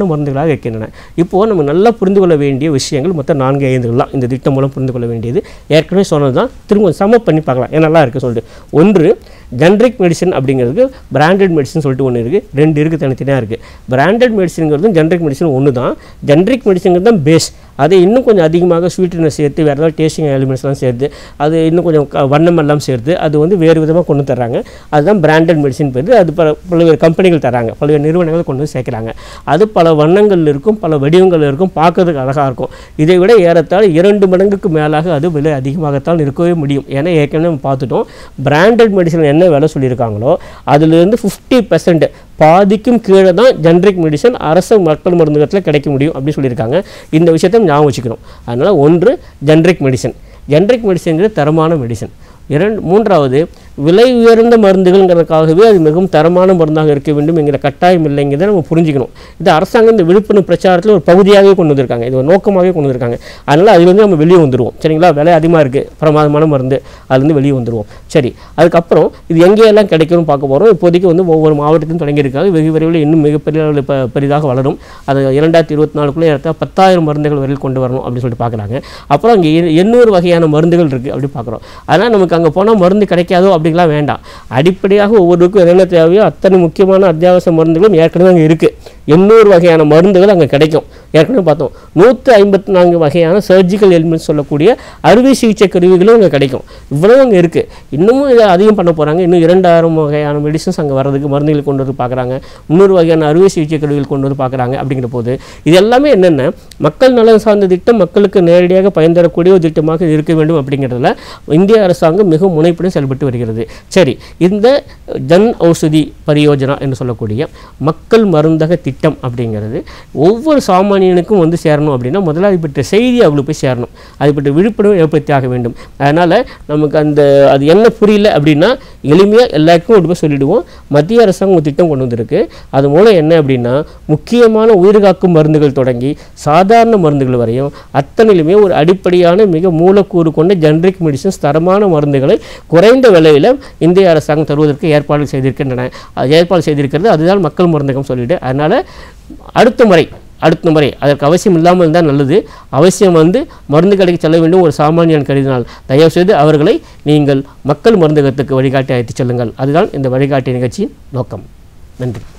மருந்துகளாக இருக்கின்றன இப்போது நம்ம நல்லா புரிந்து கொள்ள வேண்டிய விஷயங்கள் மொத்தம் நான்கு ஐந்துகள் தான் இந்த திட்டம் மூலம் புரிந்து கொள்ள வேண்டியது ஏற்கனவே சொன்னது தான் திரும்ப சம பண்ணி பார்க்கலாம் ஏன் நல்லா இருக்குது சொல்லிட்டு ஒன்று ஜென்ரிக் மெடிசன் அப்படிங்கிறதுக்கு பிராண்டட் மெடிசன் சொல்லிட்டு ஒன்று இருக்குது ரெண்டு இருக்குது தனித்தனியாக இருக்குது பிராண்டட் மெடிசனுங்கிறதும் ஜென்ரிக் மெடிசன் ஒன்று தான் ஜென்ரிக் மெடிசனுங்கிறது தான் பேஸ் அதை இன்னும் கொஞ்சம் அதிகமாக ஸ்வீட்னஸ் சேர்த்து வேறு ஏதாவது டேஸ்டிங் எலிமெண்ட்ஸ்லாம் சேர்த்து அது இன்னும் கொஞ்சம் க- வண்ணமெல்லாம் சேர்த்து அது வந்து வேறு விதமாக கொண்டு தர்றாங்க அதுதான் பிராண்டட் மெடிசன் பேர் அது பல பல்வேறு கம்பெனிகள் தராங்க பல்வேறு நிறுவனங்கள் கொண்டு வந்து சேர்க்குறாங்க அது பல வண்ணங்கள் இருக்கும் பல வடிவங்கள் இருக்கும் பார்க்கறதுக்கு அழகாக இருக்கும் இதை விட ஏறத்தாழ இரண்டு மடங்குக்கு மேலாக அது விலை அதிகமாகத்தான் இருக்கவே முடியும் ஏன்னா ஏற்கனவே நம்ம பார்த்துட்டோம் பிராண்டட் மெடிசன் என்ன விலை சொல்லியிருக்காங்களோ அதுலேருந்து ஃபிஃப்டி பர்சன்ட் பாதிக்கும் கீழே தான் ஜென்ரிக் மெடிசன் அரசு மக்கள் மருந்தகத்தில் கிடைக்க முடியும் அப்படின்னு சொல்லியிருக்காங்க இந்த விஷயத்தை ஞாபகம் வச்சுக்கணும் அதனால் ஒன்று ஜென்ரிக் மெடிசன் ஜென்ரிக் மெடிசன்கிறது தரமான மெடிசன் இரண்டு மூன்றாவது விலை உயர்ந்த மருந்துகள்ங்கிறதுக்காகவே அது மிகவும் தரமான மருந்தாக இருக்க வேண்டும் என்கிற கட்டாயம் இல்லைங்கிறத நம்ம புரிஞ்சுக்கணும் இது அரசாங்கம் இந்த விழிப்புணர்வு பிரச்சாரத்தில் ஒரு பகுதியாகவே கொண்டு வந்திருக்காங்க இது ஒரு நோக்கமாகவே கொண்டு வந்திருக்காங்க அதனால் அதுலேருந்து நம்ம வெளியே வந்துடுவோம் சரிங்களா விலை அதிகமாக இருக்குது பிரமாதமான மருந்து அதுலேருந்து வெளியே வந்துடுவோம் சரி அதுக்கப்புறம் இது எங்கேயெல்லாம் கிடைக்கும்னு பார்க்க போகிறோம் இப்போதைக்கு வந்து ஒவ்வொரு மாவட்டத்திலும் தொடங்கியிருக்காங்க வெகு விரைவில் இன்னும் மிகப்பெரிய அளவில் இப்போ பெரிதாக வளரும் அது இரண்டாயிரத்தி இருபத்தி நாலுக்குள்ளே ஏற்ற பத்தாயிரம் மருந்துகள் வரையில் கொண்டு வரணும் அப்படின்னு சொல்லிட்டு பார்க்குறாங்க அப்புறம் அங்கே எ- எண்ணூறு வகையான மருந்துகள் இருக்குது அப்படி பார்க்குறோம் அதனால் நமக்கு அங்கே போனால் மருந்து கிடைக்காதோ அப்படிலாம் வேண்டாம் அடிப்படையாக ஒவ்வொருவருக்கும் என்னென்ன தேவையோ அத்தனை முக்கியமான அத்தியாவசிய மருந்துகளும் ஏற்கனவே அங்கே இருக்குது எண்ணூறு வகையான மருந்துகள் அங்கே கிடைக்கும் ஏற்கனவே பார்த்தோம் நூற்றி ஐம்பத்தி நான்கு வகையான சர்ஜிக்கல் எலிமெண்ட்ஸ் சொல்லக்கூடிய அறுவை சிகிச்சை கருவிகளும் அங்கே கிடைக்கும் இவ்வளவு அங்கே இருக்குது இன்னமும் இதை அதிகம் பண்ண போகிறாங்க இன்னும் இரண்டாயிரம் வகையான மெடிசன்ஸ் அங்கே வர்றதுக்கு மருந்துகள் கொண்டு வந்து பார்க்குறாங்க முந்நூறு வகையான அறுவை சிகிச்சை கருவிகள் கொண்டு வந்து பார்க்குறாங்க அப்படிங்கிற போது இது எல்லாமே என்னென்ன மக்கள் நலன் சார்ந்த திட்டம் மக்களுக்கு நேரடியாக பயன் தரக்கூடிய ஒரு திட்டமாக இது இருக்க வேண்டும் அப்படிங்கிறதுல இந்திய அரசாங்கம் மிக முனைப்புடன் செயல்பட்டு வருகிறது சரி இந்த ஜன் ஔஷதி பரியோஜனா என்று சொல்லக்கூடிய மக்கள் மருந்தக திட்டம் அப்படிங்கிறது ஒவ்வொரு சாமானியனுக்கும் வந்து சேரணும் அப்படின்னா முதல்ல அது பற்றிய செய்தி அவங்களுக்கு போய் சேரணும் அது பற்றி விழிப்புணர்வு ஏற்படுத்தி ஆக வேண்டும் அதனால் நமக்கு அந்த அது என்ன புரியல அப்படின்னா எளிமையாக எல்லாருக்கும் கொண்டு போய் சொல்லிடுவோம் மத்திய அரசாங்கம் ஒரு திட்டம் கொண்டு வந்திருக்கு அது மூலம் என்ன அப்படின்னா முக்கியமான உயிர்காக்கும் மருந்துகள் தொடங்கி சாதாரண மருந்துகள் வரையும் அத்தனையிலுமே ஒரு அடிப்படையான மிக மூலக்கூறு கொண்ட ஜெனரிக் மெடிசன்ஸ் தரமான மருந்துகளை குறைந்த விலையில் இந்திய அரசாங்கம் தருவதற்கு ஏற்பாடு செய்திருக்கின்றன அது ஏற்பாடு செய்திருக்கிறது அதுதான் மக்கள் மருந்தகம் சொல்லிட்டு அதனால் அடுத்த முறை அடுத்த முறை அதற்கு அவசியம் இல்லாமல் இருந்தால் நல்லது அவசியம் வந்து மருந்து கடைக்கு செல்ல வேண்டும் ஒரு சாமானியன் கருதினால் தயவுசெய்து அவர்களை நீங்கள் மக்கள் மருந்தகத்துக்கு வழிகாட்டி அழைத்துச் செல்லுங்கள் அதுதான் இந்த வழிகாட்டி நிகழ்ச்சியின் நோக்கம் நன்றி